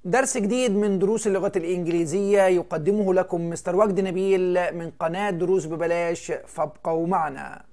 درس جديد من دروس اللغة الإنجليزية يقدمه لكم مستر وجد نبيل من قناة دروس ببلاش فابقوا معنا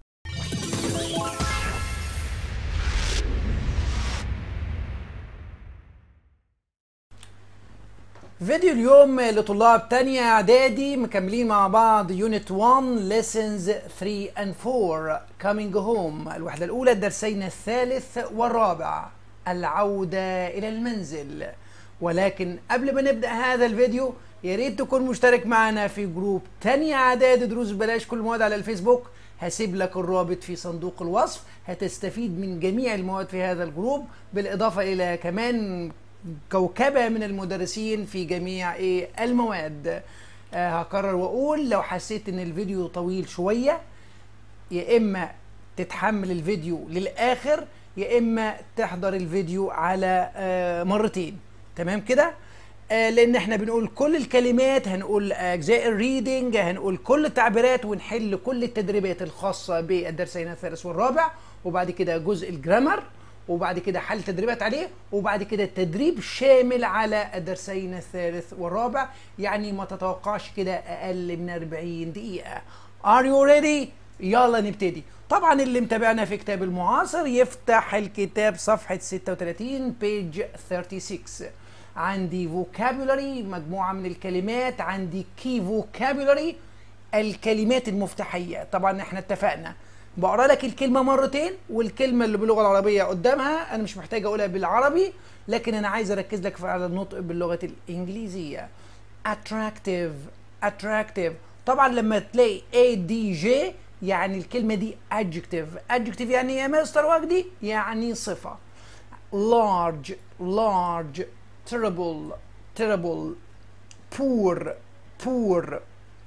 فيديو اليوم لطلاب تانية إعدادي مكملين مع بعض يونت 1 lessons 3 and 4 coming home الوحدة الأولى الدرسين الثالث والرابع العودة إلى المنزل ولكن قبل ما نبدأ هذا الفيديو يا ريت تكون مشترك معنا في جروب تانية إعدادي دروس بلاش كل مواد على الفيسبوك هسيب لك الرابط في صندوق الوصف هتستفيد من جميع المواد في هذا الجروب بالإضافة إلى كمان كوكبة من المدرسين في جميع ايه المواد آه هكرر واقول لو حسيت ان الفيديو طويل شوية يا اما تتحمل الفيديو للاخر يا اما تحضر الفيديو على آه مرتين تمام كده آه لان احنا بنقول كل الكلمات هنقول اجزاء الريدنج هنقول كل التعبيرات ونحل كل التدريبات الخاصة بالدرسين الثالث والرابع وبعد كده جزء الجرامر وبعد كده حل تدريبات عليه وبعد كده تدريب شامل على الدرسين الثالث والرابع يعني ما تتوقعش كده اقل من 40 دقيقة Are you ready؟ يلا نبتدي طبعا اللي متابعنا في كتاب المعاصر يفتح الكتاب صفحة 36 بيج 36 عندي vocabulary مجموعة من الكلمات عندي key vocabulary الكلمات المفتاحية طبعا احنا اتفقنا بقرا لك الكلمه مرتين والكلمه اللي باللغه العربيه قدامها انا مش محتاج اقولها بالعربي لكن انا عايز اركز لك على النطق باللغه الانجليزيه attractive attractive طبعا لما تلاقي a d j يعني الكلمه دي adjective adjective يعني ايه يا مستر وجدي يعني صفه large large terrible terrible poor poor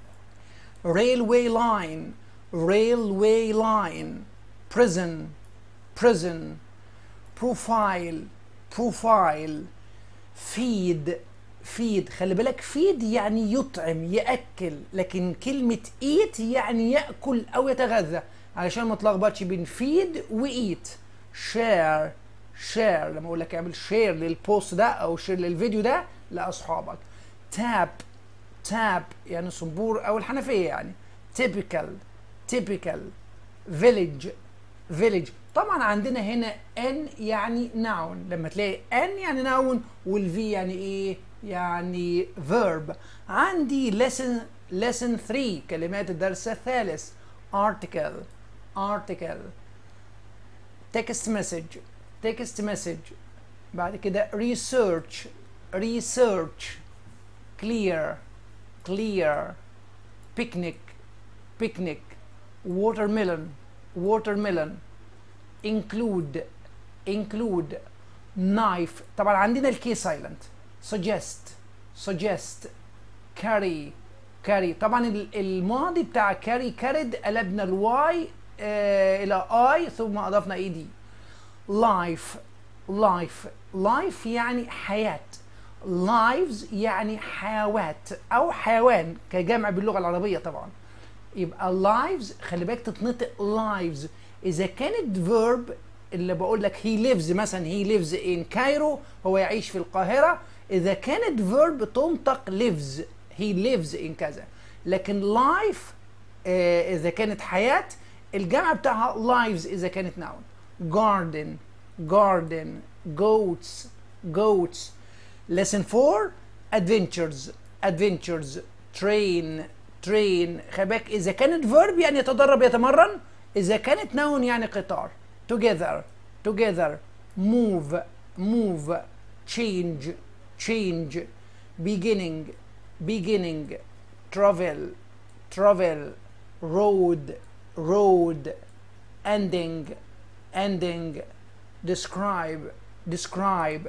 railway line railway line prison prison profile profile feed feed خلي بالك feed يعني يطعم ياكل لكن كلمه eat يعني ياكل او يتغذى علشان ما تلخبطش بين feed وايت share share لما اقول لك اعمل شير للبوست ده او شير للفيديو ده لاصحابك tap tap يعني صنبور او الحنفيه يعني typical typical village village طبعا عندنا هنا ان يعني noun لما تلاقي ان يعني noun والفي يعني ايه يعني verb عندي lesson lesson 3 كلمات الدرس الثالث article article text message text message بعد كده research research clear clear picnic picnic watermelon watermelon include include knife طبعا عندنا الكي سايلنت suggest suggest carry carry طبعا الماضي بتاع carry carried قلبنا الواي آه الى اي ثم اضفنا اي دي life life life يعني حياه lives يعني حيوات او حيوان كجمع باللغه العربيه طبعا يبقى lives خلي بالك تتنطق lives اذا كانت verb اللي بقول لك he lives مثلا he lives in Cairo هو يعيش في القاهره اذا كانت verb تنطق lives he lives in كذا لكن life آه اذا كانت حياه الجمع بتاعها lives اذا كانت noun garden garden goats goats lesson 4 adventures adventures train train خلي بالك اذا كانت verb يعني يتدرب يتمرن اذا كانت noun يعني قطار together together move move change change beginning beginning travel travel road road ending ending describe describe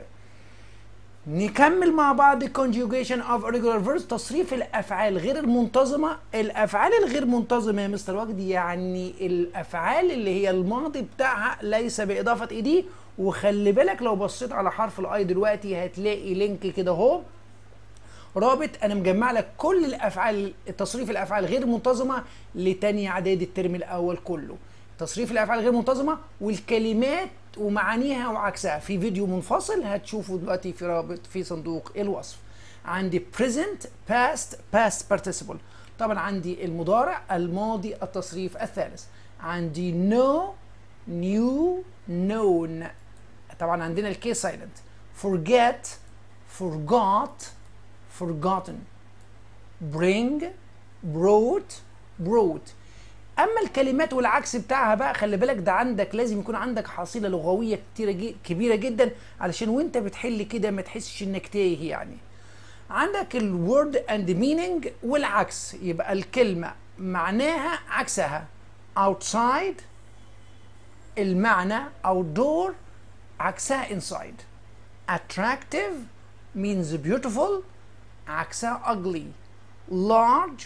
نكمل مع بعض conjugation of irregular verbs تصريف الافعال غير المنتظمه الافعال الغير منتظمه يا مستر وجدي يعني الافعال اللي هي الماضي بتاعها ليس باضافه ايدي وخلي بالك لو بصيت على حرف الاي دلوقتي هتلاقي لينك كده اهو رابط انا مجمع لك كل الافعال تصريف الافعال غير المنتظمه لتاني اعدادي الترم الاول كله تصريف الافعال غير منتظمه والكلمات ومعانيها وعكسها في فيديو منفصل هتشوفه دلوقتي في رابط في صندوق الوصف عندي present past past participle طبعا عندي المضارع الماضي التصريف الثالث عندي know new known طبعا عندنا الكي سايلنت forget forgot forgotten bring brought brought اما الكلمات والعكس بتاعها بقى خلي بالك ده عندك لازم يكون عندك حصيله لغويه كتيره جي كبيره جدا علشان وانت بتحل كده ما تحسش انك تايه يعني عندك الورد اند مينينج والعكس يبقى الكلمه معناها عكسها outside المعنى outdoor عكسها inside attractive means beautiful عكسها ugly large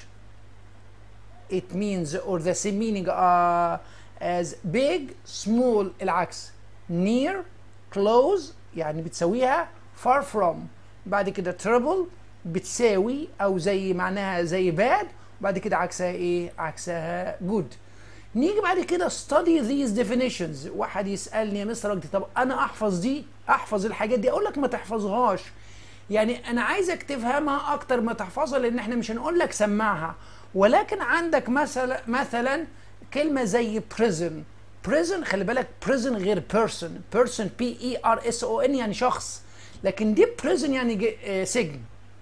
it means or the same meaning uh, as big small العكس near close يعني بتساويها far from بعد كده trouble بتساوي او زي معناها زي bad بعد كده عكسها ايه عكسها good نيجي بعد كده study these definitions واحد يسالني يا مستر وجدي طب انا احفظ دي احفظ الحاجات دي اقول لك ما تحفظهاش يعني انا عايزك تفهمها اكتر ما تحفظها لان احنا مش هنقول لك سمعها ولكن عندك مثلا مثلا كلمه زي prison prison خلي بالك prison غير person person p e r s o n يعني شخص لكن دي prison يعني سجن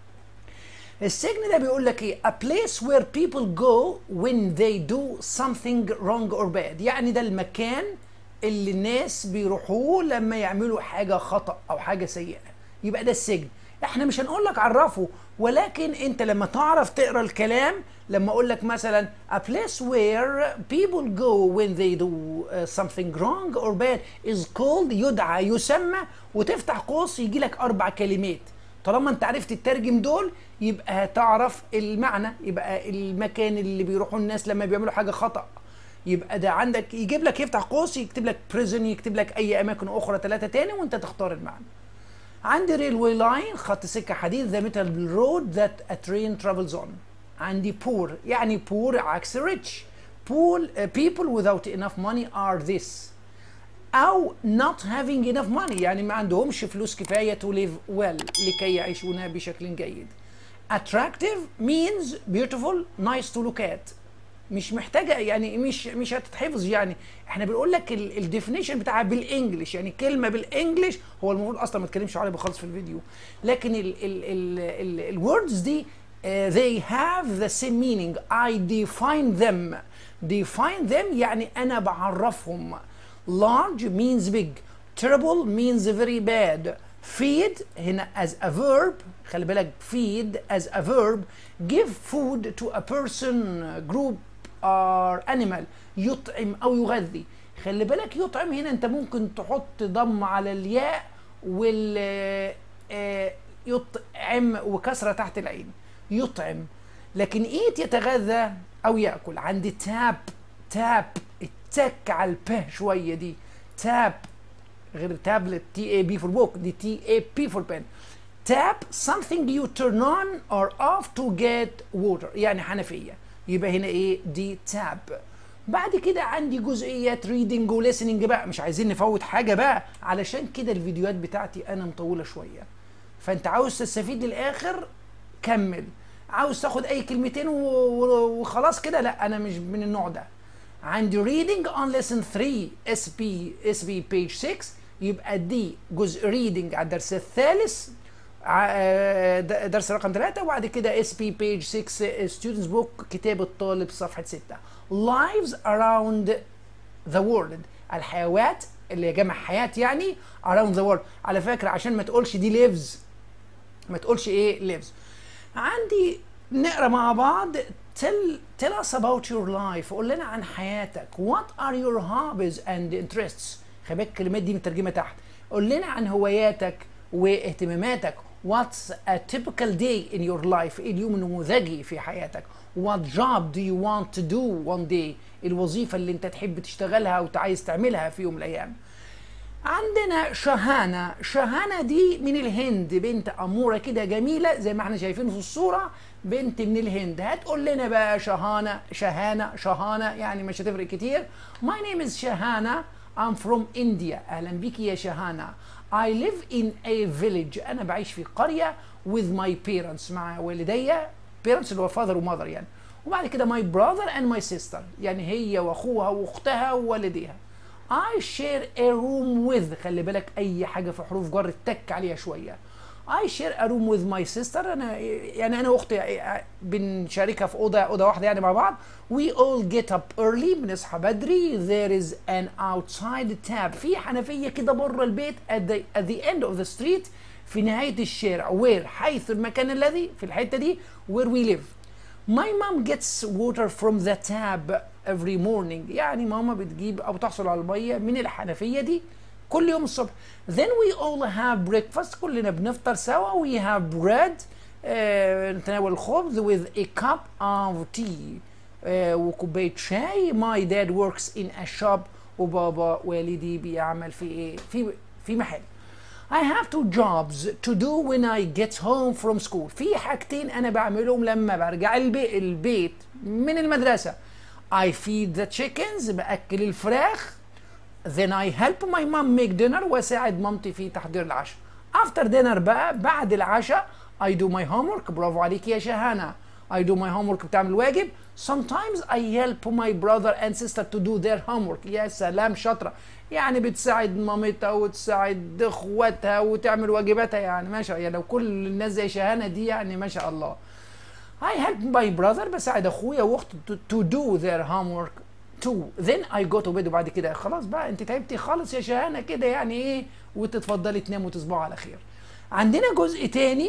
السجن ده بيقول لك ايه a place where people go when they do something wrong or bad يعني ده المكان اللي الناس بيروحوه لما يعملوا حاجه خطا او حاجه سيئه يبقى ده السجن احنا مش هنقول لك عرفه ولكن انت لما تعرف تقرا الكلام لما اقول لك مثلا a place where people go when they do uh, something wrong or bad is called يدعى يسمى وتفتح قوس يجي لك اربع كلمات طالما انت عرفت تترجم دول يبقى هتعرف المعنى يبقى المكان اللي بيروحوا الناس لما بيعملوا حاجه خطا يبقى ده عندك يجيب لك يفتح قوس يكتب لك بريزن يكتب لك اي اماكن اخرى ثلاثه تاني وانت تختار المعنى عندي ريلوي لاين خط سكه حديد ذا ميتال رود ذات ا ترين ترافلز اون عندي بور يعني بور عكس ريتش بول people without enough money are this او not having enough money يعني ما عندهمش فلوس كفايه to live well لكي يعيشون بشكل جيد attractive means beautiful nice to look at مش محتاجه يعني مش مش هتتحفظ يعني احنا بنقول لك الديفينيشن بتاعها بالانجلش يعني كلمه بالانجلش هو المفروض اصلا ما اتكلمش عربي خالص في الفيديو لكن الوردز دي uh, they have the same meaning I define them define them يعني انا بعرفهم large means big terrible means very bad feed هنا as a verb خلي بالك feed as a verb give food to a person group or animal يطعم او يغذي خلي بالك يطعم هنا انت ممكن تحط ضم على الياء وال آه، يطعم وكسره تحت العين يطعم لكن ايت يتغذى او ياكل عندي تاب تاب التك على البه شويه دي تاب غير تابلت تي اي بي فور بوك دي تي اي بي فور بن تاب something you turn on or off to get water يعني حنفيه يبقى هنا ايه دي تاب بعد كده عندي جزئيات ريدنج وليسننج بقى مش عايزين نفوت حاجه بقى علشان كده الفيديوهات بتاعتي انا مطوله شويه فانت عاوز تستفيد للاخر كمل عاوز تاخد اي كلمتين و- و- وخلاص كده لا انا مش من النوع ده عندي reading on lesson 3 اس بي اس بي page 6 يبقى دي جزء reading على الدرس الثالث ع- آه، د- درس رقم 3 وبعد كده اس بي page 6 students book كتاب الطالب صفحه 6 lives around the world الحيوات اللي جمع حياة يعني around the world على فكرة عشان ما تقولش دي lives ما تقولش ايه lives عندي نقرا مع بعض tell tell us about your life قول لنا عن حياتك what are your hobbies and interests خلي بالك الكلمات دي مترجمه تحت قول لنا عن هواياتك واهتماماتك what's a typical day in your life ايه اليوم النموذجي في حياتك what job do you want to do one day الوظيفه اللي انت تحب تشتغلها او عايز تعملها في يوم من الايام عندنا شهانة شهانة دي من الهند بنت أمورة كده جميلة زي ما احنا شايفين في الصورة بنت من الهند هتقول لنا بقى شهانة شهانة شهانة يعني مش هتفرق كتير My name is شهانة I'm from India أهلا بيكي يا شهانة I live in a village أنا بعيش في قرية with my parents مع والدي parents اللي هو father ومother يعني وبعد كده my brother and my sister يعني هي واخوها واختها ووالديها I share a room with خلي بالك اي حاجه في حروف جر اتك عليها شويه I share a room with my sister انا يعني انا واختي بنشاركها في اوضه اوضه واحده يعني مع بعض we all get up early بنصحى بدري there is an outside tap في حنفيه كده بره البيت at the, at the end of the street في نهايه الشارع where حيث المكان الذي في الحته دي where we live My mom gets water from the tap every morning يعني ماما بتجيب او تحصل على الميه من الحنفيه دي كل يوم الصبح then we all have breakfast كلنا بنفطر سوا we have bread آه نتناول الخبز with a cup of tea آه وكوبايه شاي my dad works in a shop وبابا والدي بيعمل في ايه في في محل I have two jobs to do when I get home from school. في حاجتين أنا بعملهم لما برجع البي البيت من المدرسة. I feed the chickens بأكل الفراخ. Then I help my mom make dinner وأساعد مامتي في تحضير العشاء. After dinner بقى بعد العشاء I do my homework برافو عليك يا شهانة. I do my homework بتعمل الواجب. Sometimes I help my brother and sister to do their homework. يا سلام شاطرة. يعني بتساعد مامتها وتساعد اخواتها وتعمل واجباتها يعني ما شاء الله يعني لو كل الناس زي شهانة دي يعني ما شاء الله I help my brother بساعد اخويا واختي to, to do their homework too then I go to bed وبعد كده خلاص بقى انت تعبتي خالص يا شهانة كده يعني ايه وتتفضلي تنام وتصبحوا على خير عندنا جزء تاني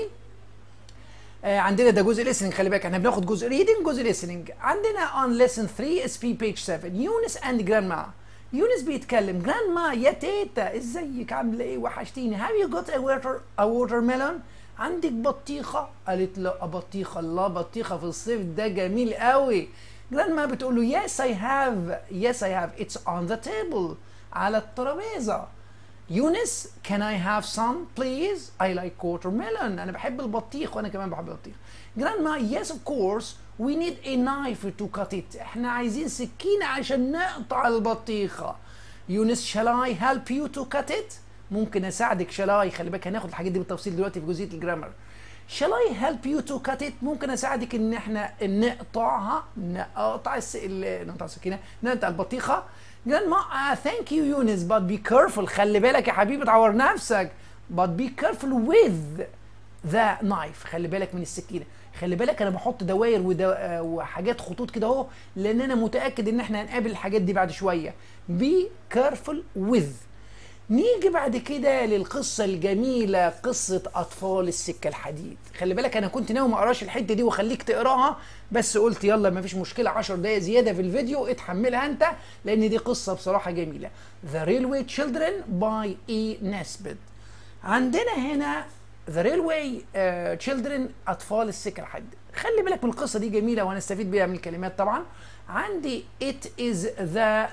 آه عندنا ده جزء listening خلي بالك احنا بناخد جزء reading جزء listening عندنا on lesson 3 SP page 7 يونس and grandma يونس بيتكلم جراند ما يا تيتا ازيك عامله ايه وحشتيني هاف يو جوت ا ووتر ا ووتر ميلون عندك بطيخه قالت له بطيخه الله بطيخه في الصيف ده جميل قوي جراند ما بتقول له يس اي هاف يس اي هاف اتس اون ذا تيبل على الترابيزه يونس can I have some please I like watermelon أنا بحب البطيخ وأنا كمان بحب البطيخ grandma yes of course we need a knife to cut it احنا عايزين سكينة عشان نقطع البطيخة يونس shall I help you to cut it ممكن أساعدك shall I خلي بالك هناخد الحاجات دي بالتفصيل دلوقتي في جزئية الجرامر shall I help you to cut it ممكن أساعدك إن احنا نقطعها نقطع الس... نقطع السكينة نقطع البطيخة grandma uh, thank you يونس but be careful خلي بالك يا حبيبي تعور نفسك but be careful with the knife خلي بالك من السكينه خلي بالك انا بحط دواير ودو... وحاجات خطوط كده اهو لان انا متاكد ان احنا هنقابل الحاجات دي بعد شويه be careful with نيجي بعد كده للقصه الجميله قصه اطفال السكه الحديد خلي بالك انا كنت ناوي ما اقراش الحته دي واخليك تقراها بس قلت يلا ما فيش مشكله 10 دقايق زياده في الفيديو اتحملها انت لان دي قصه بصراحه جميله The Railway Children by E. Nesbitt عندنا هنا The Railway uh, Children أطفال السكة الحديد خلي بالك من القصة دي جميلة وهنستفيد بيها من الكلمات طبعا عندي It is the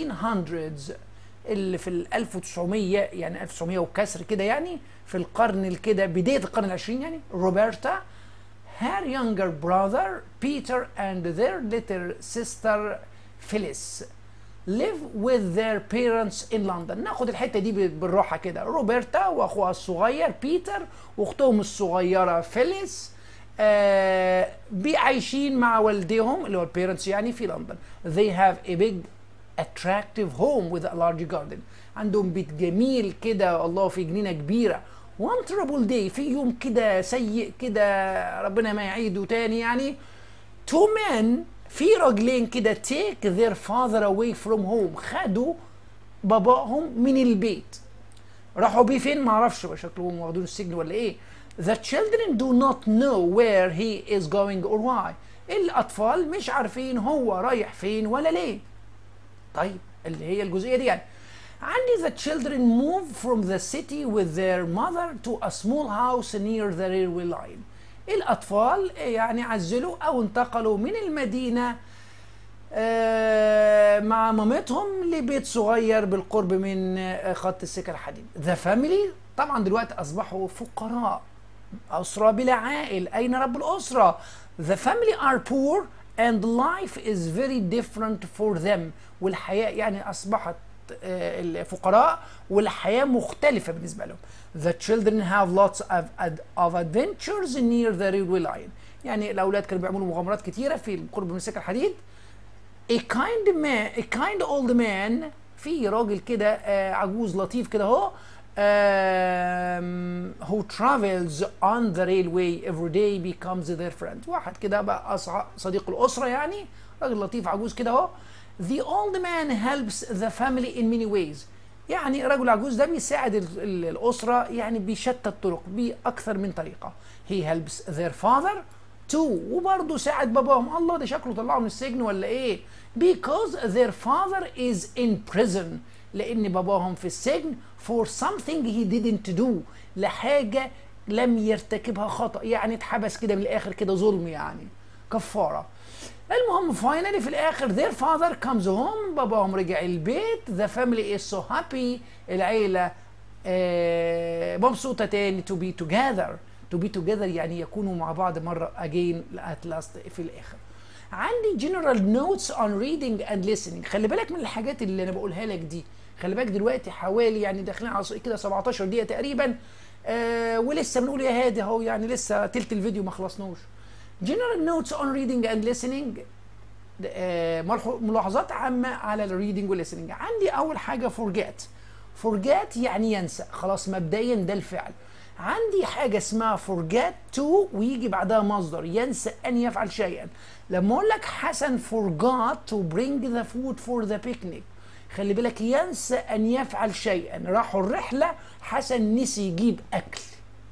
1900s اللي في ال 1900 يعني 1900 وكسر كده يعني في القرن كده بداية القرن العشرين يعني روبرتا her younger brother Peter and their little sister Phyllis live with their parents in London ناخد الحتة دي بالراحة كده روبرتا واخوها الصغير بيتر واختهم الصغيرة فيليس آه عايشين مع والديهم اللي هو البيرنتس يعني في لندن they have a big attractive home with a large garden عندهم بيت جميل كده الله في جنينة كبيرة one terrible day في يوم كده سيء كده ربنا ما يعيده تاني يعني two men في راجلين كده take their father away from home خدوا باباهم من البيت راحوا بيه فين معرفش شكلهم واخدين السجن ولا ايه The children do not know where he is going or why الأطفال مش عارفين هو رايح فين ولا ليه طيب اللي هي الجزئية دي يعني عندي the children move from the city with their mother to a small house near the railway line الأطفال يعني عزلوا أو انتقلوا من المدينة آه، مع مامتهم لبيت صغير بالقرب من آه، خط السكة الحديد ذا فاميلي طبعا دلوقتي أصبحوا فقراء أسرة بلا عائل أين رب الأسرة The family are poor and life is very different for them والحياة يعني أصبحت آه، الفقراء والحياة مختلفة بالنسبة لهم The children have lots of, of adventures near the railway line يعني الأولاد كانوا بيعملوا مغامرات كتيرة في القرب من السكة الحديد a kind man a kind old man في راجل كده آه، عجوز لطيف كده اهو um, who travels on the railway every day becomes their friend واحد كده بقى أصع- صديق الأسرة يعني راجل لطيف عجوز كده اهو the old man helps the family in many ways يعني الرجل العجوز ده بيساعد ال- ال- الأسرة يعني بشتى الطرق بأكثر من طريقة he helps their father too وبرضه ساعد باباهم الله ده شكله طلعه من السجن ولا ايه because their father is in prison لان باباهم في السجن for something he didn't do لحاجة لم يرتكبها خطأ يعني اتحبس كده من الاخر كده ظلم يعني كفارة المهم فاينلي في الاخر their father comes home باباهم رجع البيت the family is so happy العيلة آه، مبسوطة تاني to be together to be together يعني يكونوا مع بعض مرة again at last في الآخر عندي general notes on reading and listening خلي بالك من الحاجات اللي أنا بقولها لك دي خلي بالك دلوقتي حوالي يعني داخلين على كده 17 دقيقة تقريبا آه ولسه بنقول يا هادي اهو يعني لسه تلت الفيديو ما خلصناش general notes on reading and listening آه، ملحو- ملاحظات عامة على الريدنج والlistening عندي أول حاجة forget forget يعني ينسى خلاص مبدئيا ده الفعل عندي حاجة اسمها forget to ويجي بعدها مصدر ينسى أن يفعل شيئا لما أقول لك حسن forgot to bring the food for the picnic خلي بالك ينسى أن يفعل شيئا راحوا الرحلة حسن نسي يجيب أكل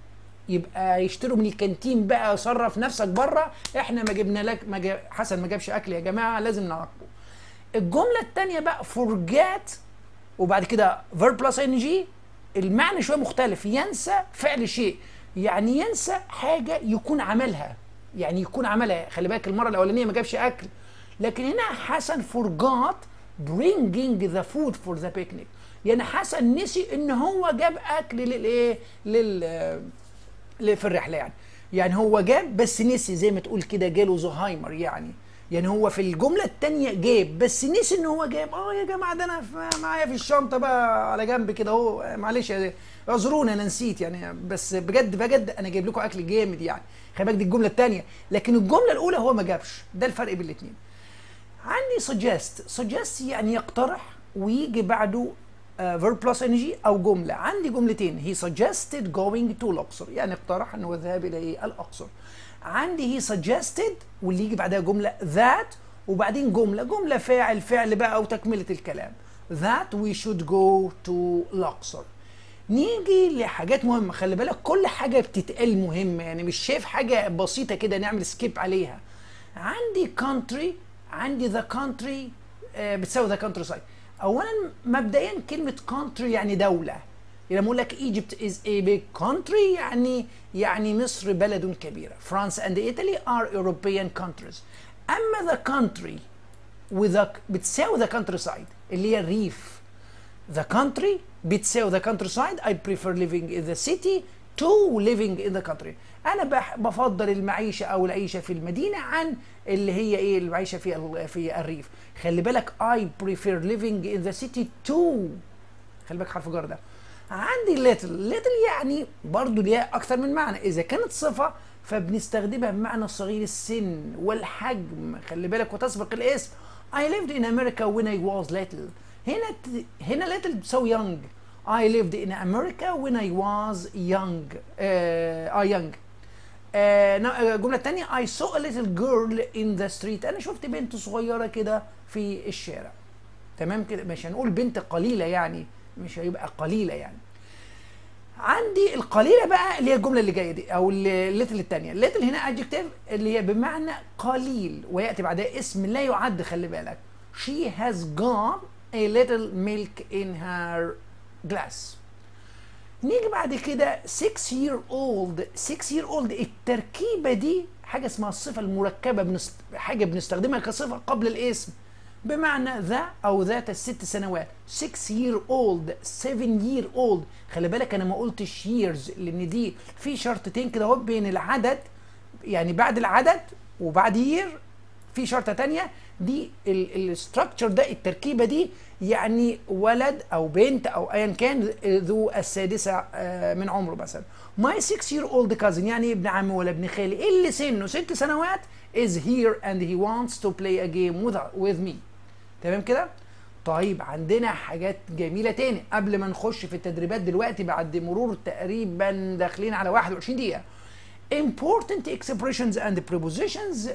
يبقى يشتروا من الكانتين بقى صرف نفسك بره احنا ما جبنا لك ما جاب حسن ما جابش اكل يا جماعه لازم نعاقبه الجمله الثانيه بقى forget وبعد كده verb plus ing المعنى شويه مختلف ينسى فعل شيء يعني ينسى حاجه يكون عملها يعني يكون عملها خلي بالك المره الاولانيه ما جابش اكل لكن هنا حسن forgot bringing the food for the picnic يعني حسن نسي ان هو جاب اكل للايه لل ل- في الرحله يعني يعني هو جاب بس نسي زي ما تقول كده جاله زهايمر يعني يعني هو في الجمله الثانيه جاب بس نسي ان هو جاب اه يا جماعه ده انا في- معايا في الشنطه بقى على جنب كده اهو معلش يا- اعذروني انا نسيت يعني بس بجد بجد انا جايب لكم اكل جامد يعني خلي بالك دي الجمله الثانيه لكن الجمله الاولى هو ما جابش ده الفرق بين الاثنين عندي suggest suggest يعني يقترح ويجي بعده uh, verb plus ing او جمله عندي جملتين he suggested going to الاقصر يعني اقترح انه الذهاب الى إيه؟ الاقصر عندي he suggested واللي يجي بعدها جمله that وبعدين جمله جمله فاعل فعل بقى وتكمله الكلام that we should go to الاقصر نيجي لحاجات مهمه خلي بالك كل حاجه بتتقال مهمه يعني مش شايف حاجه بسيطه كده نعمل سكيب عليها عندي country عندي the country آه، بتساوي the country side اولا مبدئيا كلمه country يعني دوله لما اقول لك Egypt is a big country يعني يعني مصر بلد كبيره France and Italy are European countries اما the country with the بتساوي the countryside اللي هي الريف the country بتساوي the countryside I prefer living in the city to living in the country انا بح- بفضل المعيشه او العيشه في المدينه عن اللي هي ايه المعيشه في ال- في الريف خلي بالك I prefer living in the city to خلي بالك حرف جر ده عندي little little يعني برضو ليها اكثر من معنى اذا كانت صفه فبنستخدمها بمعنى صغير السن والحجم خلي بالك وتسبق الاسم I lived in America when I was little هنا ت- هنا little بتساوي young I lived in America when I was young uh, uh, young آه، نا- الجملة الثانية I saw a little girl in the street أنا شفت بنت صغيرة كده في الشارع تمام كده مش هنقول بنت قليلة يعني مش هيبقى قليلة يعني عندي القليلة بقى اللي هي الجملة اللي جاية دي أو الليتل الثانية الليتل هنا adjective اللي هي بمعنى قليل ويأتي بعدها اسم لا يعد خلي بالك she has got a little milk in her glass نيجي بعد كده 6 year old 6 year old التركيبه دي حاجه اسمها الصفه المركبه بنست... حاجه بنستخدمها كصفه قبل الاسم بمعنى ذا او ذات الست سنوات 6 year old 7 year old خلي بالك انا ما قلتش years لان دي في شرطتين كده اهو بين العدد يعني بعد العدد وبعد year في شرطه تانية دي الاستراكشر ده التركيبه دي يعني ولد او بنت او ايا كان ذو السادسه آه، من عمره مثلا ماي 6 year old cousin يعني ابن عمي ولا ابن خالي اللي سنه ست سنوات is here and he wants to play a game with, with me تمام كده طيب عندنا حاجات جميله تاني قبل ما نخش في التدريبات دلوقتي بعد مرور تقريبا داخلين على 21 دقيقه important expressions and prepositions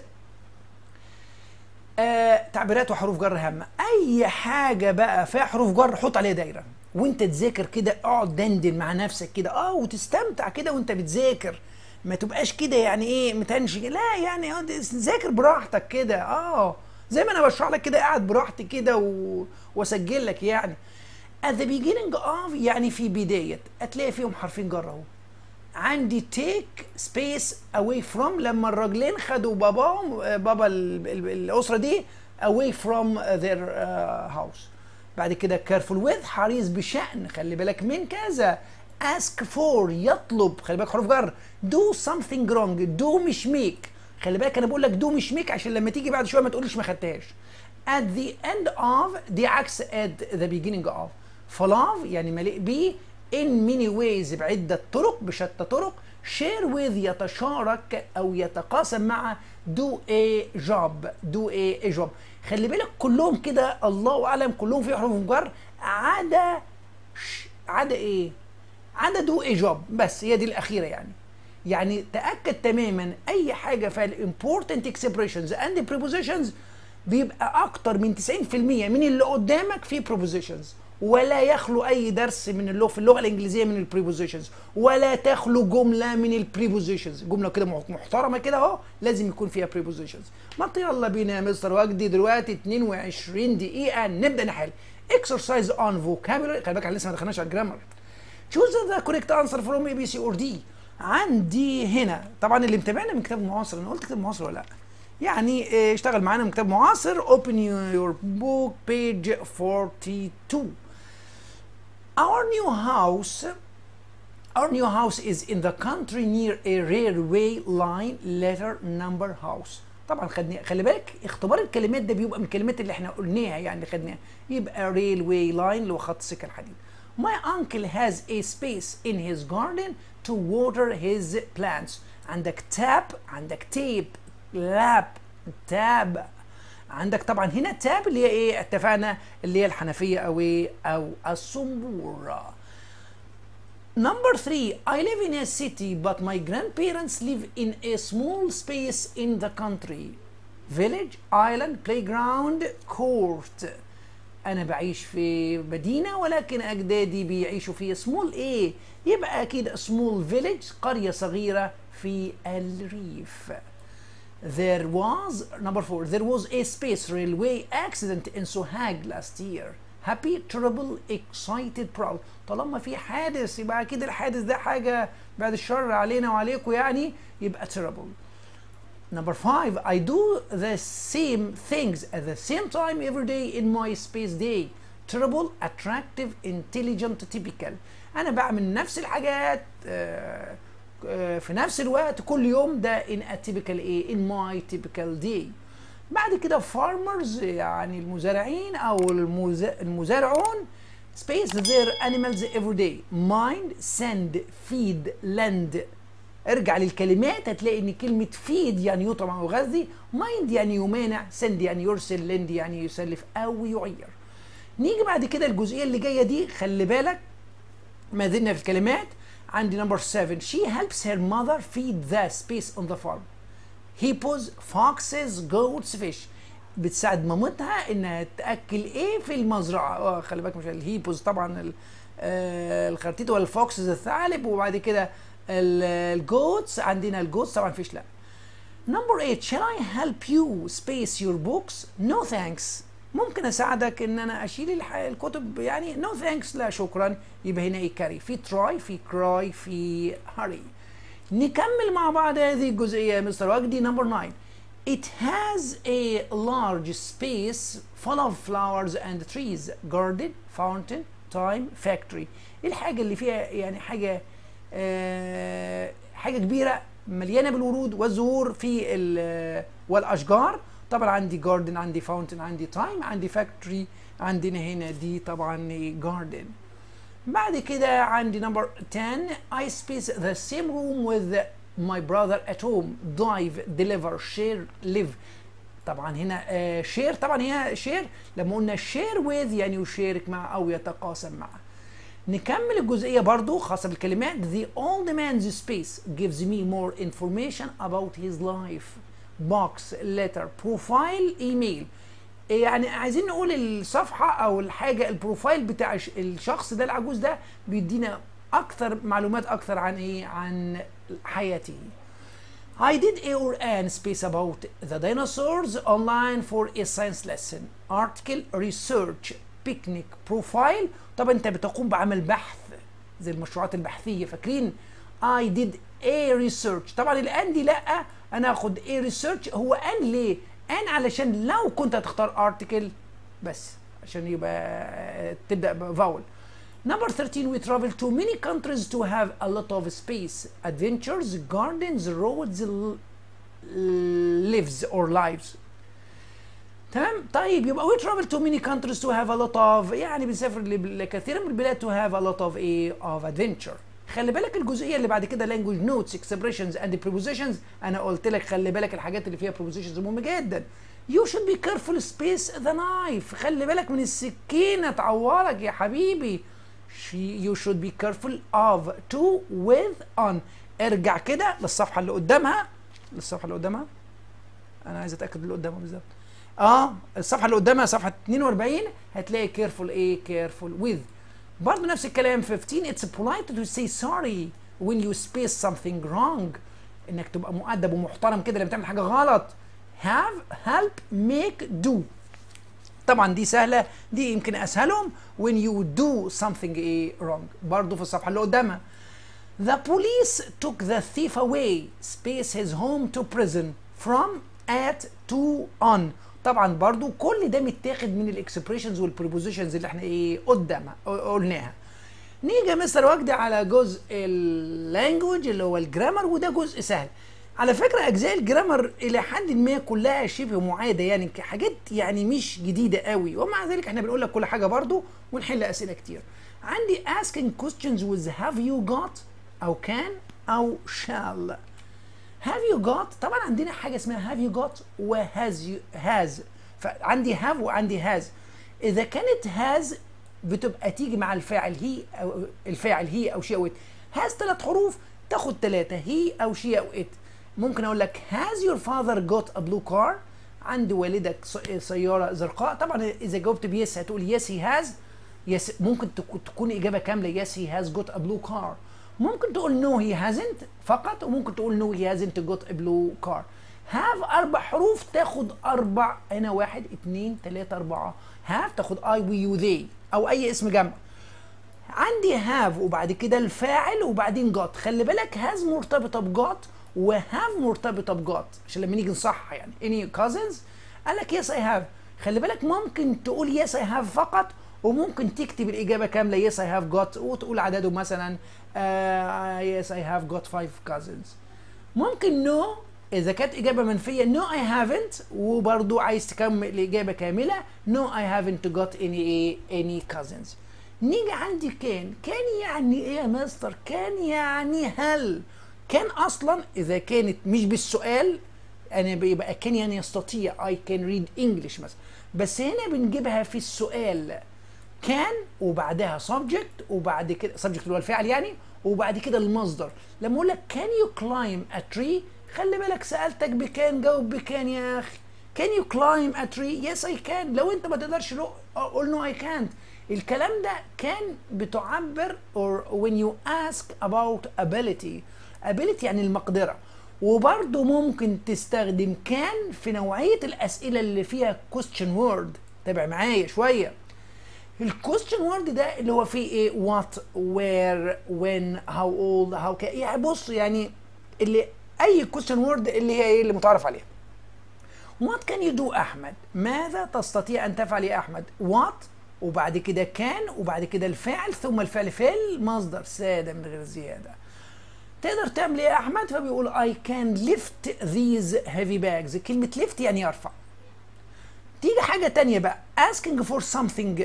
آه تعبيرات وحروف جر هامه اي حاجه بقى فيها حروف جر حط عليها دايره وانت تذاكر كده اقعد دندن مع نفسك كده اه وتستمتع كده وانت بتذاكر ما تبقاش كده يعني ايه متنش لا يعني اه ذاكر براحتك كده اه زي ما انا بشرح لك كده قاعد براحتي كده و... واسجل لك يعني at the beginning of يعني في بدايه هتلاقي فيهم حرفين جر اهو عندي take space away from لما الراجلين خدوا باباهم بابا ال- ال- الاسره دي away from their uh, house بعد كده careful with حريص بشأن خلي بالك من كذا ask for يطلب خلي بالك حروف جر do something wrong do مش make خلي بالك انا بقول لك do مش make عشان لما تيجي بعد شويه ما تقولش ما خدتهاش at the end of دي عكس at the beginning of فلاف يعني مليء بيه in many ways بعدة طرق بشتى طرق share with يتشارك أو يتقاسم مع do a job do a, a job خلي بالك كلهم كده الله أعلم كلهم في حروف جر عدا ش- عدا إيه؟ عدا do a job بس هي دي الأخيرة يعني يعني تأكد تماما أي حاجة في ال important expressions and prepositions بيبقى أكتر من 90% من اللي قدامك فيه prepositions ولا يخلو اي درس من اللغه في اللغه الانجليزيه من البريبوزيشنز ولا تخلو جمله من البريبوزيشنز جمله كده مح- محترمه كده اهو لازم يكون فيها بريبوزيشنز ما يلا بينا يا مستر وجدي دلوقتي 22 دقيقه نبدا نحل اكسرسايز اون فوكابولري خلي بالك احنا لسه ما دخلناش على الجرامر تشوز ذا كوريكت انسر فروم اي بي سي اور دي عندي هنا طبعا اللي متابعنا من كتاب معاصر انا قلت كتاب معاصر ولا لا يعني آه، اشتغل معانا من كتاب معاصر open your book page 42 Our new house Our new house is in the country near a railway line letter number house طبعا خدني خلي بالك اختبار الكلمات ده بيبقى من الكلمات اللي احنا قلناها يعني اللي خدناها يبقى railway line اللي هو خط سكة الحديد My uncle has a space in his garden to water his plants عندك tap عندك tape lap تاب عندك طبعا هنا تاب اللي هي ايه اتفقنا اللي هي الحنفيه او ايه او الصنبور Number three, I live in a city, but my grandparents live in a small space in the country. Village, island, playground, court. أنا بعيش في مدينة ولكن أجدادي بيعيشوا في small إيه؟ يبقى أكيد small village قرية صغيرة في الريف. There was number four. There was a space railway accident in Sohag last year. Happy, terrible, excited, proud. طالما في حادث يبقى اكيد الحادث ده حاجه بعد الشر علينا وعليكم يعني يبقى terrible. Number five, I do the same things at the same time every day in my space day. Terrible, attractive, intelligent, typical. أنا بعمل نفس الحاجات آه، آه، في نفس الوقت كل يوم ده in a typical ايه in my typical day. بعد كده farmers يعني المزارعين أو المز- المزارعون space their animals every day. Mind, send, feed, lend. ارجع للكلمات هتلاقي ان كلمة feed يعني يطعم او يغذي mind يعني يمانع send يعني يرسل lend يعني يسلف او يعير نيجي بعد كده الجزئية اللي جاية دي خلي بالك ما زلنا في الكلمات عندي نمبر 7 she helps her mother feed the space on the farm hippos foxes goats fish بتساعد مامتها انها تاكل ايه في المزرعه اه خلي بالك مش الهيبوز طبعا ال- آه، الخرتيت والفوكسز الثعلب وبعد كده ال- الجوتس عندنا الجوتس طبعا فيش لا نمبر 8 shall I help you space your books no thanks ممكن اساعدك ان انا اشيل الح- الكتب يعني no thanks لا شكرا يبقى هنا ايه كاري في try في cry في hurry نكمل مع بعض هذه الجزئيه يا مستر وجدي نمبر 9 It has a large space full of flowers and trees, garden, fountain, time, factory. إيه الحاجة اللي فيها يعني حاجة آه حاجة كبيرة مليانة بالورود والزهور في ال- والأشجار طبعا عندي جاردن عندي فاونتن عندي تايم عندي فاكتوري عندنا هنا دي طبعا جاردن بعد كده عندي نمبر 10 I space the same room with my brother at home dive deliver share live طبعا هنا آه share طبعا هي share لما قلنا share with يعني يشارك مع او يتقاسم مع نكمل الجزئية برضو خاصة بالكلمات The old man's space gives me more information about his life box letter profile email يعني عايزين نقول الصفحة أو الحاجة البروفايل بتاع الش- الشخص ده العجوز ده بيدينا أكثر معلومات أكثر عن إيه عن حياته I did a or an space about the dinosaurs online for a science lesson article research picnic profile طبعا انت بتقوم بعمل بحث زي المشروعات البحثية فاكرين I did a research طبعا الان دي لا انا اخد a research هو ان ليه ان علشان لو كنت هتختار article بس عشان يبقى تبدأ بفاول Number 13, we travel to many countries to have a lot of space, adventures, gardens, roads, l- lives or lives. تمام طيب يبقى we travel to many countries to have a lot of يعني بنسافر ل- لكثير من البلاد to have a lot of a of adventure خلي بالك الجزئيه اللي بعد كده language notes expressions and prepositions انا قلت لك خلي بالك الحاجات اللي فيها prepositions مهمه جدا you should be careful space the knife خلي بالك من السكينه تعورك يا حبيبي She, you should be careful of to with on ارجع كده للصفحه اللي قدامها للصفحه اللي قدامها انا عايز اتاكد اللي قدامها بالظبط اه الصفحه اللي قدامها صفحه 42 هتلاقي careful ايه careful with برضه نفس الكلام 15 it's polite to say sorry when you space something wrong انك تبقى مؤدب ومحترم كده لما تعمل حاجه غلط have help make do طبعا دي سهله دي يمكن اسهلهم when you do something ايه wrong برضه في الصفحه اللي قدامها The police took the thief away space his home to prison from at to on طبعا برضو كل ده متاخد من الاكسبريشنز والبريبوزيشنز اللي احنا ايه قدامها قلناها نيجي يا مستر وجدي على جزء اللانجوج اللي هو الجرامر وده جزء سهل على فكرة أجزاء الجرامر إلى حد ما كلها شبه معادة يعني حاجات يعني مش جديدة قوي ومع ذلك احنا بنقول لك كل حاجة برضو ونحل أسئلة كتير عندي asking questions with have you got أو can أو shall have you got طبعا عندنا حاجة اسمها have you got و has you has فعندي have وعندي has إذا كانت has بتبقى تيجي مع الفاعل هي أو الفاعل هي أو شي أو it has ثلاث حروف تاخد ثلاثة هي أو شي أو it ممكن أقول لك has your father got a blue car عند والدك سيارة زرقاء طبعا إذا جاوبت بيس هتقول yes he has yes ممكن تكون إجابة كاملة yes he has got a blue car ممكن تقول no he hasn't فقط وممكن تقول no he hasn't got a blue car have أربع حروف تاخد أربع هنا واحد اتنين تلاتة أربعة have تاخد I we you they أو أي اسم جمع عندي have وبعد كده الفاعل وبعدين got خلي بالك has مرتبطة بgot وهاف مرتبطة بجوت عشان لما نيجي نصحح يعني any cousins قال لك yes I have خلي بالك ممكن تقول yes I have فقط وممكن تكتب الإجابة كاملة yes I have got وتقول عددهم مثلا uh, yes I have got five cousins ممكن no إذا كانت إجابة منفية no I haven't وبرضو عايز تكمل الإجابة كاملة no I haven't got any any cousins نيجي عندي كان كان يعني إيه يا مستر كان يعني هل كان اصلا اذا كانت مش بالسؤال انا بيبقى كان يعني يستطيع I can read English مثلا بس هنا بنجيبها في السؤال كان وبعدها subject وبعد كده subject اللي هو الفعل يعني وبعد كده المصدر لما اقول لك can you climb a tree خلي بالك سالتك بكان جاوب بكان يا اخي can you climb a tree yes I can لو انت ما تقدرش قول no I can't الكلام ده كان بتعبر or when you ask about ability ability يعني المقدرة وبرضه ممكن تستخدم كان في نوعية الأسئلة اللي فيها question word تابع معايا شوية الكويستشن وورد ده اللي هو فيه ايه what where when how old how can يعني بص يعني اللي اي كويستشن وورد اللي هي ايه اللي متعرف عليها What can you do أحمد ماذا تستطيع أن تفعل يا أحمد What وبعد كده كان وبعد كده الفعل ثم الفعل في المصدر سادة من غير زيادة تقدر تعمل ايه يا احمد فبيقول I can lift these heavy bags كلمة lift يعني يرفع تيجي حاجة تانية بقى asking for something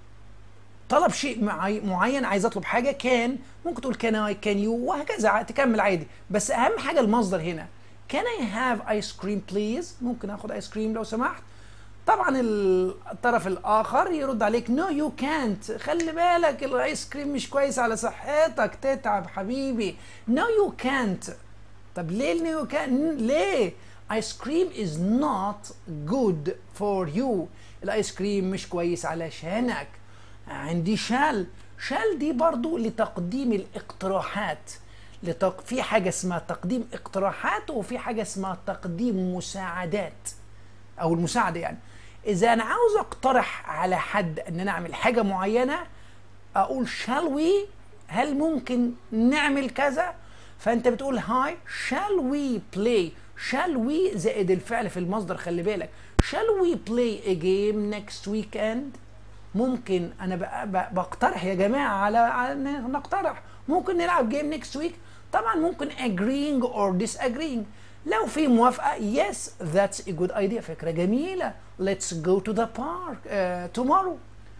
طلب شيء معي- معين عايز اطلب حاجة كان ممكن تقول can I can you وهكذا تكمل عادي بس اهم حاجة المصدر هنا can I have ice cream please ممكن اخد ايس كريم لو سمحت طبعا الطرف الاخر يرد عليك نو يو كانت خلي بالك الايس كريم مش كويس على صحتك تتعب حبيبي نو يو كانت طب ليه نو يو كان ليه ايس كريم از نوت جود فور يو الايس كريم مش كويس علشانك عندي شال شال دي برضو لتقديم الاقتراحات لتق... في حاجة اسمها تقديم اقتراحات وفي حاجة اسمها تقديم مساعدات او المساعده يعني اذا انا عاوز اقترح على حد ان انا اعمل حاجه معينه اقول shall we هل ممكن نعمل كذا فانت بتقول هاي shall we play shall we زائد الفعل في المصدر خلي بالك shall we play a game next weekend ممكن انا بق- بق- بقترح يا جماعه على على إن نقترح ممكن نلعب جيم نيكست ويك طبعا ممكن agreeing or disagreeing لو في موافقه yes that's a good idea فكره جميله let's go to the park uh, tomorrow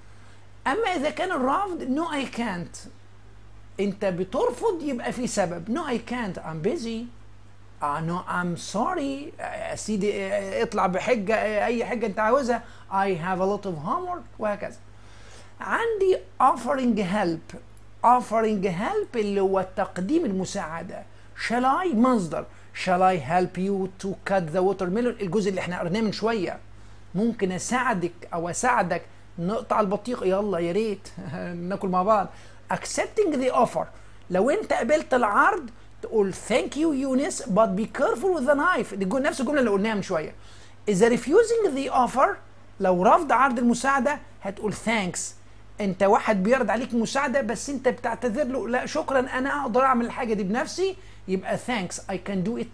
اما اذا كان الرفض no I can't انت بترفض يبقى في سبب no I can't I'm busy uh, no I'm sorry يا سيدي آه، اطلع بحجه آه، اي حجه انت عاوزها I have a lot of homework وهكذا عندي offering help offering help اللي هو تقديم المساعدة shall I مصدر shall I help you to cut the watermelon الجزء اللي احنا قرناه من شوية ممكن اساعدك او اساعدك نقطع البطيخ يلا يا ريت ناكل مع بعض accepting the offer لو انت قبلت العرض تقول thank you يونس but be careful with the knife دي الجملة- نفس الجملة اللي قلناها من شوية إذا refusing the offer لو رفض عرض المساعدة هتقول thanks انت واحد بيعرض عليك مساعدة بس انت بتعتذر له لا شكرا انا اقدر اعمل الحاجة دي بنفسي يبقى thanks I can do it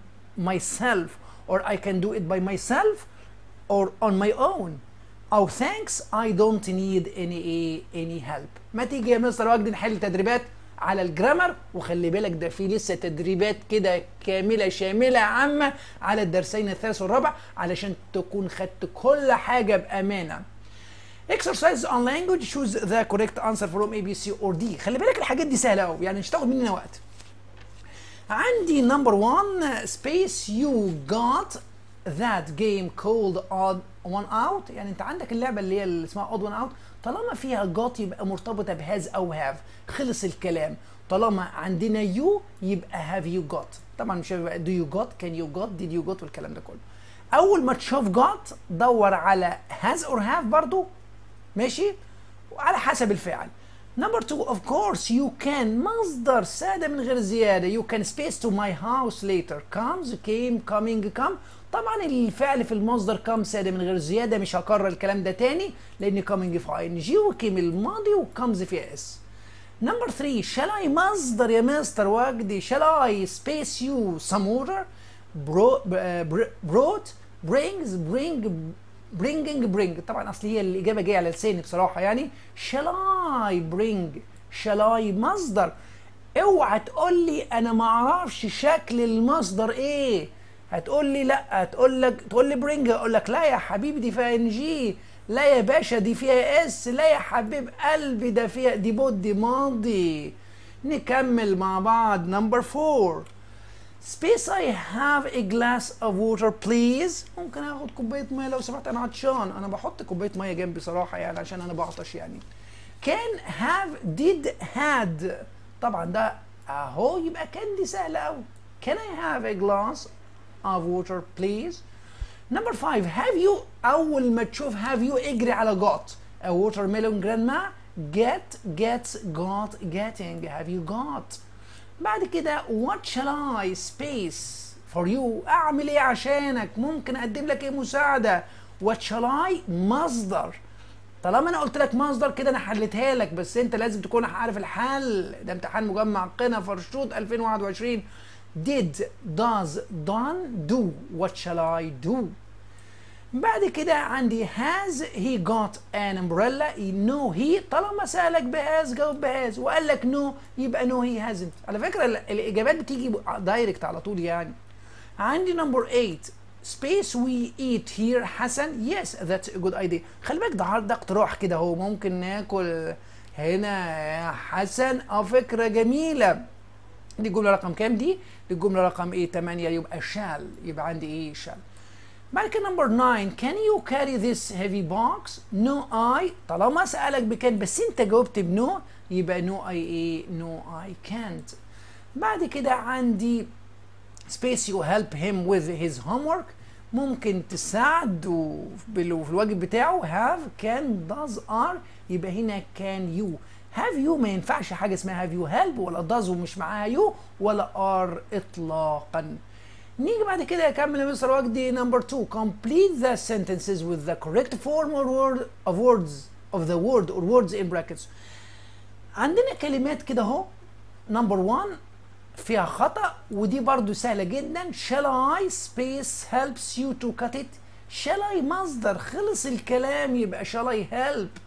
myself or I can do it by myself or on my own او thanks I don't need any any help ما تيجي يا مستر وجدي نحل تدريبات على الجرامر وخلي بالك ده في لسه تدريبات كده كامله شامله عامه على الدرسين الثالث والرابع علشان تكون خدت كل حاجه بامانه exercise on language choose the correct answer from A B C or D خلي بالك الحاجات دي سهله قوي يعني مش تاخد مننا وقت عندي number one space you got that game called odd one out يعني انت عندك اللعبه اللي هي اللي اسمها odd one out طالما فيها got يبقى مرتبطه بهاز او have خلص الكلام طالما عندنا you يبقى have you got طبعا مش هيبقى do you got can you got did you got والكلام ده كله اول ما تشوف got دور على has or have برضو ماشي وعلى حسب الفعل Number two, of course, you can مصدر سادة من غير زيادة. You can space to my house later. Comes, came, coming, come. طبعا الفعل في المصدر come سادة من غير زيادة مش هكرر الكلام ده تاني لأن coming في ing وكيم الماضي وcomes فيها اس. Number three, shall I مصدر يا مستر وجدي shall I space you some water? Bro, uh, brought, brings, bring, bringing bring طبعا اصل هي الاجابه جايه على لساني بصراحه يعني shall I bring shall I مصدر اوعى تقول لي انا ما اعرفش شكل المصدر ايه هتقول لي لا هتقول لك تقول لي bring اقول لك لا يا حبيبي دي فيها ان جي لا يا باشا دي فيها اس لا يا حبيب قلبي ده فيها دي بود ماضي نكمل مع بعض نمبر فور Space I have a glass of water please ممكن اخد كوبايه ميه لو سمحت انا عطشان انا بحط كوبايه ميه جنبي صراحه يعني عشان انا بعطش يعني can have did had طبعا ده اهو يبقى كان دي سهله قوي can I have a glass of water please number five have you اول ما تشوف have you اجري على got a watermelon grandma get gets got getting have you got بعد كده what shall I space for you اعمل ايه عشانك ممكن اقدم لك ايه مساعده what shall I مصدر طالما انا قلت لك مصدر كده انا حلتها لك بس انت لازم تكون عارف الحل ده امتحان مجمع قنا فرشوط 2021 did does done do what shall I do بعد كده عندي has he got an umbrella no he طالما سألك بهاز جاوب بهاز وقال لك no يبقى no he hasn't على فكرة ال- الإجابات بتيجي دايركت على طول يعني عندي number 8 space we eat here حسن yes that's a good idea خلي بالك ده ده اقتراح كده هو ممكن ناكل هنا يا حسن اه فكرة جميلة دي الجملة رقم كام دي؟ دي الجملة رقم ايه 8 يبقى shall يبقى عندي ايه shall بعد كده نمبر 9 can you carry this heavy box no I طالما سألك بكان بس انت جاوبت بنو يبقى no I ايه no I can't بعد كده عندي space you help him with his homework ممكن تساعده بال- في الواجب بتاعه have can does are يبقى هنا can you have you ما ينفعش حاجة اسمها have you help ولا does ومش معاها you ولا are إطلاقا نيجي بعد كده اكمل يا مستر وجدي نمبر 2 complete the sentences with the correct form or word of words of the word or words in brackets عندنا كلمات كده اهو نمبر 1 فيها خطأ ودي برضو سهلة جدا shall I space helps you to cut it shall I مصدر خلص الكلام يبقى shall I help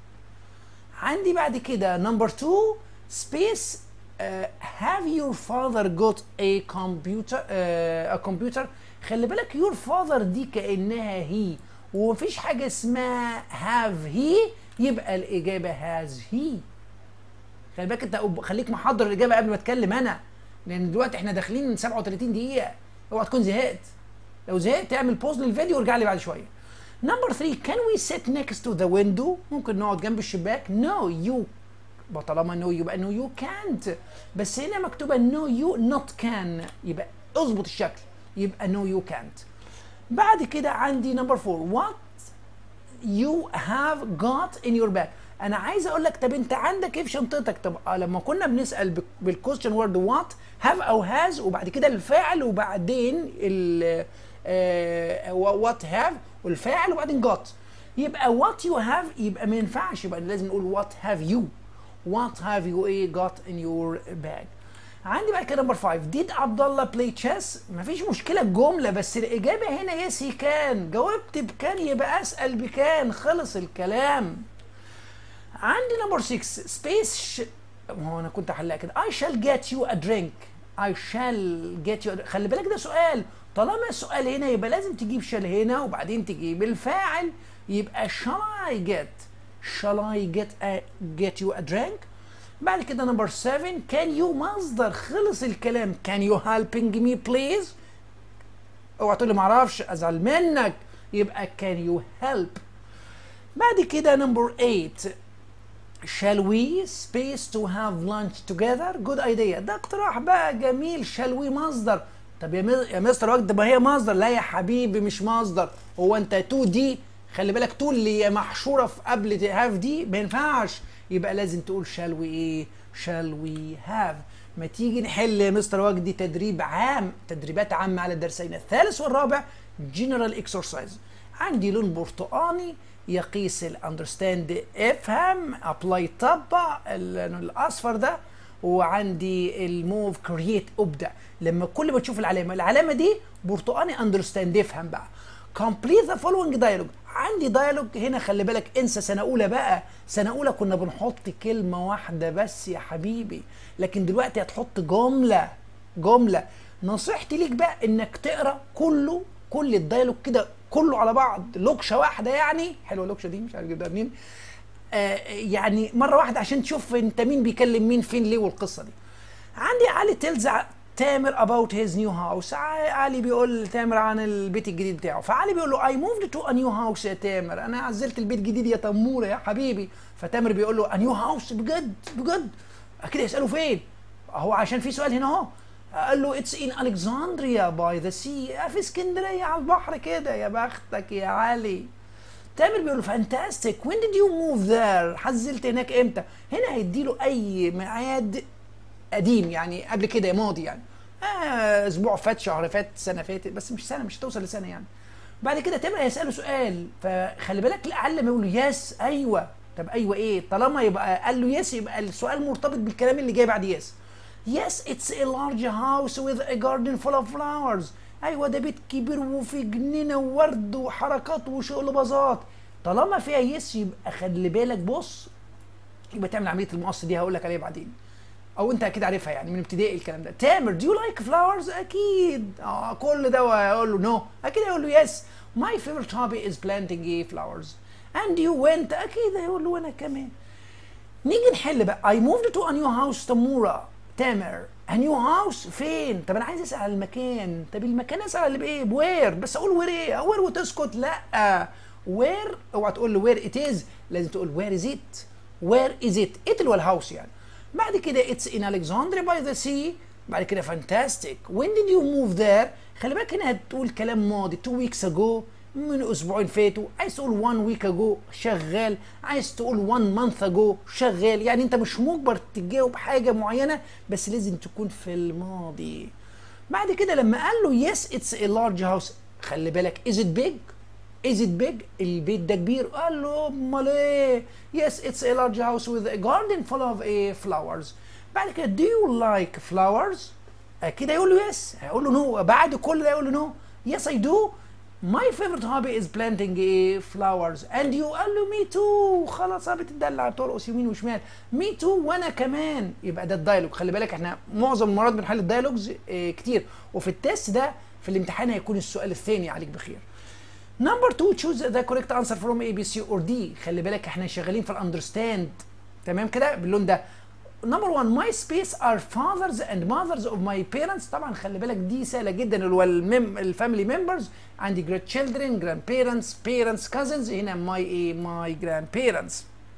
عندي بعد كده نمبر 2 space uh, have your father got a computer uh, a computer خلي بالك your father دي كأنها هي ومفيش حاجة اسمها have he يبقى الإجابة has he خلي بالك انت خليك محضر الإجابة قبل ما اتكلم أنا لأن دلوقتي احنا داخلين 37 دقيقة اوعى تكون زهقت لو زهقت اعمل بوز للفيديو وارجع لي بعد شوية نمبر 3 can we sit next to the window ممكن نقعد جنب الشباك no you يبقى طالما no يبقى no you can't بس هنا مكتوبة no you not can يبقى اظبط الشكل يبقى no you can't بعد كده عندي نمبر 4 what you have got in your bag انا عايز اقول لك طب انت عندك ايه في شنطتك طب آه لما كنا بنسال بالكويستشن وورد وات هاف او هاز وبعد كده الفاعل وبعدين ال وات هاف والفاعل وبعدين جوت يبقى وات يو هاف يبقى ما ينفعش يبقى لازم نقول وات هاف يو وات هاف يو ايه جوت ان يور باج عندي بقى كده نمبر 5 ديد عبد الله بلاي تشيس مفيش مشكله الجمله بس الاجابه هنا يس هي كان جاوبت بكان يبقى اسال بكان خلص الكلام عندي نمبر 6 سبيس ش... هو انا كنت هحلها كده I shall get you a drink I shall get you a... خلي بالك ده سؤال طالما السؤال هنا يبقى لازم تجيب shall هنا وبعدين تجيب الفاعل يبقى shall I get shall I get a... get you a drink بعد كده نمبر 7 can you مصدر خلص الكلام can you helping me please اوعى تقول لي معرفش ازعل منك يبقى can you help بعد كده نمبر 8 shall we space to have lunch together good idea ده اقتراح بقى جميل shall we مصدر طب يا مز... يا مستر وجد ما هي مصدر لا يا حبيبي مش مصدر هو انت تو دي خلي بالك تو اللي هي محشوره في قبل هاف دي ما ينفعش يبقى لازم تقول shall we ايه shall we have ما تيجي نحل يا مستر وجدي تدريب عام تدريبات عامه على الدرسين الثالث والرابع general exercise عندي لون برتقاني يقيس الاندرستاند افهم ابلاي طبق الاصفر ده وعندي الموف كرييت ابدع لما كل ما تشوف العلامه العلامه دي برتقاني اندرستاند افهم بقى كومبليت ذا فولوينج دايلوج عندي دايلوج هنا خلي بالك انسى سنه اولى بقى سنه اولى كنا بنحط كلمه واحده بس يا حبيبي لكن دلوقتي هتحط جمله جمله نصيحتي ليك بقى انك تقرا كله كل الدايلوج كده كله على بعض لوكشه واحده يعني حلوه اللوكشه دي مش عارف جبتها منين آه يعني مره واحده عشان تشوف انت مين بيكلم مين فين ليه والقصه دي عندي علي تيلز تامر اباوت هيز نيو هاوس علي بيقول لتامر عن البيت الجديد بتاعه فعلي بيقول له اي موفد تو ا نيو هاوس يا تامر انا عزلت البيت الجديد يا تموره يا حبيبي فتامر بيقول له ا نيو هاوس بجد بجد اكيد يساله فين هو عشان في سؤال هنا اهو قال له اتس ان الكسندريا باي ذا سي في اسكندريه على البحر كده يا بختك يا علي تامر بيقول له فانتاستيك وين ديد يو موف ذير حزلت هناك امتى هنا هيدي له اي ميعاد قديم يعني قبل كده ماضي يعني آه اسبوع فات شهر فات سنه فاتت بس مش سنه مش هتوصل لسنه يعني بعد كده تامر هيساله سؤال فخلي بالك لعل ما يقول له يس ايوه طب ايوه ايه طالما يبقى قال له يس يبقى السؤال مرتبط بالكلام اللي جاي بعد يس Yes, it's a large house with a garden full of flowers. ايوه ده بيت كبير وفي جنينه وورد وحركات وشقلباظات. طالما فيها يس يبقى خلي بالك بص يبقى تعمل عمليه المقص دي هقول لك عليها بعدين. او انت اكيد عارفها يعني من ابتدائي الكلام ده. تامر do you like flowers؟ اكيد. اه كل ده هقول له نو. اكيد هيقول له يس. My favorite hobby is planting a flowers. And you went اكيد هيقول له وانا كمان. نيجي نحل بقى I moved to a new house تمورة تامر a new house فين؟ طب انا عايز اسال على المكان طب المكان اسال على بايه؟ بوير بس اقول وير ايه؟ وير وتسكت لا وير اوعى تقول له وير ات از لازم تقول وير از ات وير از ات ات اللي هو الهاوس يعني بعد كده اتس ان الكسندريا باي ذا سي بعد كده فانتاستيك وين ديد يو موف ذير خلي بالك هنا هتقول كلام ماضي تو ويكس اجو من اسبوعين فاتوا عايز تقول 1 ويك اجو شغال عايز تقول 1 مانث اجو شغال يعني انت مش مجبر تجاوب حاجه معينه بس لازم تكون في الماضي بعد كده لما قال له يس اتس ا لارج هاوس خلي بالك از ات بيج از ات بيج البيت ده كبير قال له امال ايه يس اتس ا لارج هاوس وذ ا جاردن فول اوف ايه فلاورز بعد كده دو يو لايك فلاورز اكيد هيقول له يس هيقول له نو بعد كل ده يقول له نو يس اي دو My favorite hobby is planting a flowers and you قال له me too خلاص بتدلع بترقص يمين وشمال me too وانا كمان يبقى ده الدايلوج خلي بالك احنا معظم المرات بنحل الدايلوجز اه كتير وفي التست ده في الامتحان هيكون السؤال الثاني عليك بخير نمبر 2 choose the correct answer from A B C or D خلي بالك احنا شغالين في الاندرستاند تمام كده باللون ده نمبر 1 ماي سبيس ار fathers and mothers of my parents طبعا خلي بالك دي سهله جدا اللي هو الفاميلي ممبرز عندي great children grandparents parents cousins هنا my ايه my grandparents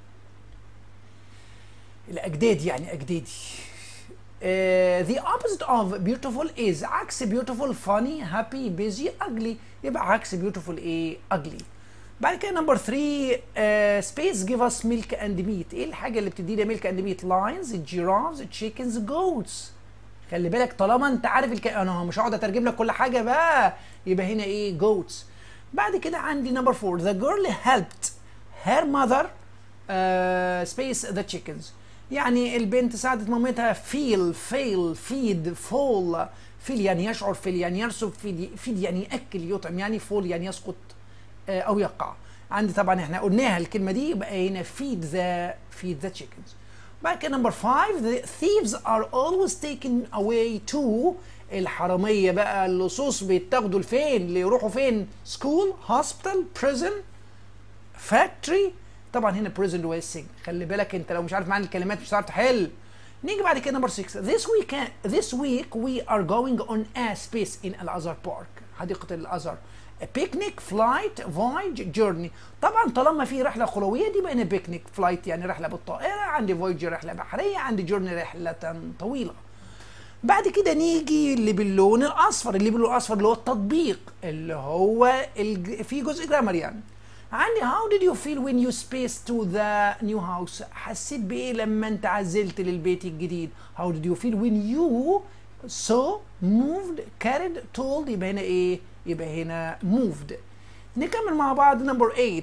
الاجداد يعني اجدادي Uh, the opposite of beautiful is عكس beautiful funny happy busy ugly يبقى عكس beautiful ايه ugly بعد كده نمبر 3 سبيس جيف اس ميلك اند ميت ايه الحاجه اللي بتدينا ميلك اند ميت لاينز جيرافز تشيكنز جوتس خلي بالك طالما انت عارف الك... انا مش هقعد اترجم لك كل حاجه بقى يبقى هنا ايه جوتس بعد كده عندي نمبر 4 ذا جيرل هيلبت هير ماذر سبيس ذا تشيكنز يعني البنت ساعدت مامتها فيل فيل فيد فول فيل يعني يشعر فيل يعني يرسب فيد فيد يعني ياكل يطعم يعني فول يعني يسقط او يقع عندي طبعا احنا قلناها الكلمه دي يبقى هنا feed the feed the chickens بعد كده نمبر 5 the thieves are always taken away to الحراميه بقى اللصوص بيتاخدوا لفين اللي يروحوا فين سكول هوسبيتال بريزن فاكتوري طبعا هنا بريزن هو السجن خلي بالك انت لو مش عارف معنى الكلمات مش هتعرف تحل نيجي بعد كده نمبر 6 this week this week we are going on a space in الازهر بارك حديقه الازهر بيكنيك فلايت فويج جيرني طبعا طالما في رحله خلويه دي بقى بيكنيك فلايت يعني رحله بالطائره عندي فويج رحله بحريه عندي جيرني رحله طويله بعد كده نيجي اللي باللون الاصفر اللي باللون الاصفر اللي هو التطبيق اللي هو الج... في جزء جرامر يعني عندي how did you feel when you spaced to the new house حسيت بايه لما انت عزلت للبيت الجديد how did you feel when you saw moved carried told يبقى هنا ايه يبقى هنا moved نكمل مع بعض number 8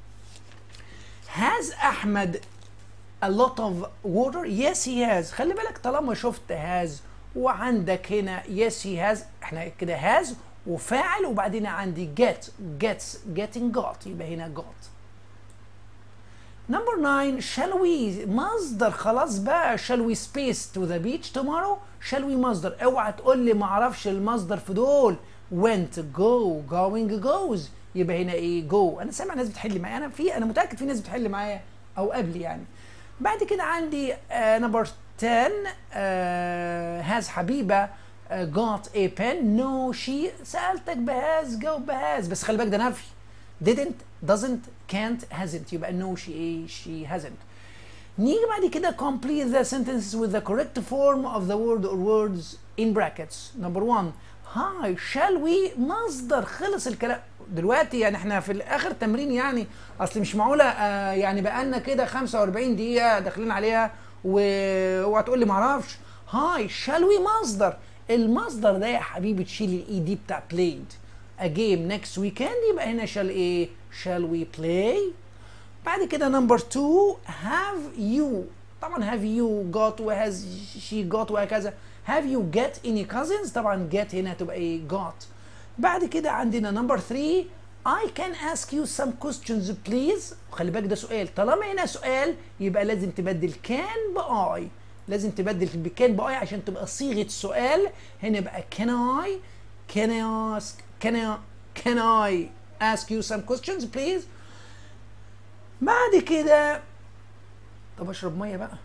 has أحمد a lot of water yes he has خلي بالك طالما شفت has وعندك هنا yes he has احنا كده has وفاعل وبعدين عندي get gets getting got يبقى هنا got Number 9 shall we مصدر خلاص بقى shall we space to the beach tomorrow shall we مصدر اوعى تقول لي ما اعرفش المصدر في دول went go going goes يبقى هنا ايه go انا سامع ناس بتحل معايا انا في انا متاكد في ناس بتحل معايا او قبلي يعني بعد كده عندي نمبر 10 uh, has حبيبه uh, got a pen no she سالتك بهاز جاوب بهاز بس خلي بالك ده نفي didn't doesn't can't hasn't يبقى no she ايه she hasn't نيجي بعد كده complete the sentences with the correct form of the word or words in brackets number one هاي شال وي مصدر خلص الكلام دلوقتي يعني احنا في الاخر تمرين يعني اصل مش معقوله آه يعني بقالنا كده 45 دقيقه داخلين عليها واوعى تقول لي معرفش هاي شال وي مصدر المصدر ده يا حبيبي تشيل الاي دي بتاع played a game next weekend يبقى هنا شال ايه shall we play بعد كده نمبر 2 have you طبعا have you got و has she got وهكذا have you get any cousins طبعا get هنا هتبقى ايه got بعد كده عندنا نمبر 3 I can ask you some questions please خلي بالك ده سؤال طالما هنا سؤال يبقى لازم تبدل can بآي لازم تبدل بكان بآي عشان تبقى صيغة سؤال هنا يبقى can I can I ask can I can I ask you some questions please بعد كده طب اشرب ميه بقى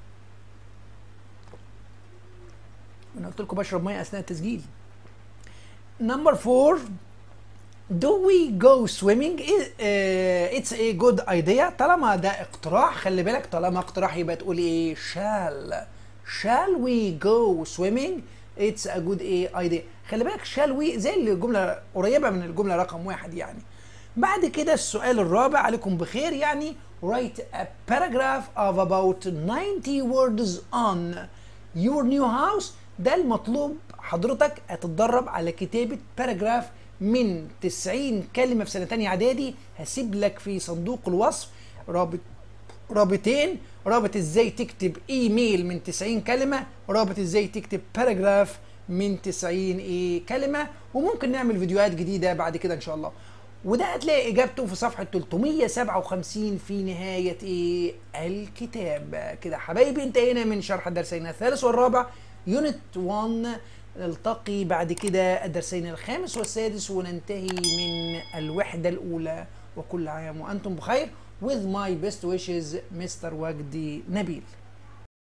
انا قلت لكم بشرب ميه اثناء التسجيل نمبر 4 Do we go swimming? It's a good idea. طالما ده اقتراح خلي بالك طالما اقتراح يبقى تقول ايه shall shall we go swimming? It's a good idea. خلي بالك shall we زي الجملة قريبة من الجملة رقم واحد يعني. بعد كده السؤال الرابع عليكم بخير يعني write a paragraph of about 90 words on your new house ده المطلوب حضرتك هتتدرب على كتابة باراجراف من 90 كلمة في سنة تانية إعدادي هسيب لك في صندوق الوصف رابط رابطين رابط ازاي تكتب ايميل من 90 كلمة رابط ازاي تكتب باراجراف من 90 ايه كلمة وممكن نعمل فيديوهات جديدة بعد كده ان شاء الله وده هتلاقي اجابته في صفحة 357 في نهاية ايه الكتاب كده حبايبي انتهينا من شرح الدرسين الثالث والرابع يونت 1 نلتقي بعد كده الدرسين الخامس والسادس وننتهي من الوحدة الأولى وكل عام وأنتم بخير with my best wishes مستر وجدي نبيل